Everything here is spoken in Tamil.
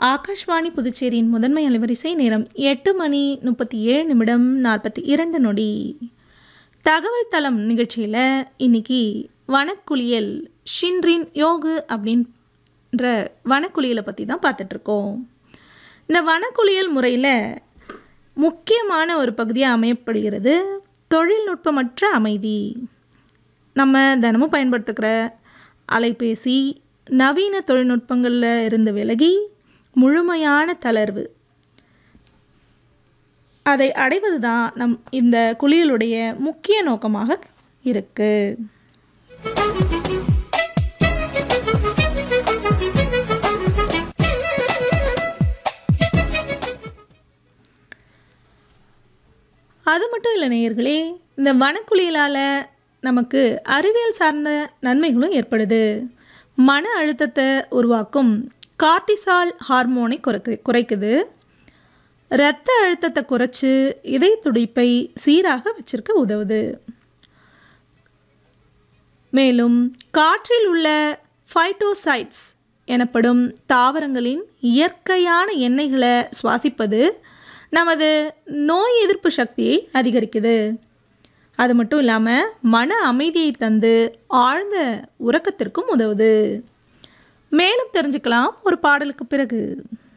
ஆகாஷ்வாணி புதுச்சேரியின் முதன்மை அலைவரிசை நேரம் எட்டு மணி முப்பத்தி ஏழு நிமிடம் நாற்பத்தி இரண்டு நொடி தகவல் தளம் நிகழ்ச்சியில் இன்னைக்கு வனக்குளியல் ஷின்ரின் யோகு அப்படின்ற வனக்குளியலை பற்றி தான் பார்த்துட்ருக்கோம் இந்த வனக்குளியல் முறையில் முக்கியமான ஒரு பகுதியாக அமையப்படுகிறது தொழில்நுட்பமற்ற அமைதி நம்ம தினமும் பயன்படுத்துகிற அலைபேசி நவீன தொழில்நுட்பங்களில் இருந்து விலகி முழுமையான தளர்வு அதை அடைவது தான் நம் இந்த குளியலுடைய முக்கிய நோக்கமாக இருக்குது அது மட்டும் இல்லை நேயர்களே இந்த வனக்குளியலால் நமக்கு அறிவியல் சார்ந்த நன்மைகளும் ஏற்படுது மன அழுத்தத்தை உருவாக்கும் கார்டிசால் ஹார்மோனை குறைக்கு குறைக்குது இரத்த அழுத்தத்தை குறைச்சி இதய துடிப்பை சீராக வச்சிருக்க உதவுது மேலும் காற்றில் உள்ள ஃபைட்டோசைட்ஸ் எனப்படும் தாவரங்களின் இயற்கையான எண்ணெய்களை சுவாசிப்பது நமது நோய் எதிர்ப்பு சக்தியை அதிகரிக்குது அது மட்டும் இல்லாமல் மன அமைதியை தந்து ஆழ்ந்த உறக்கத்திற்கும் உதவுது மேலும் தெரிஞ்சுக்கலாம் ஒரு பாடலுக்கு பிறகு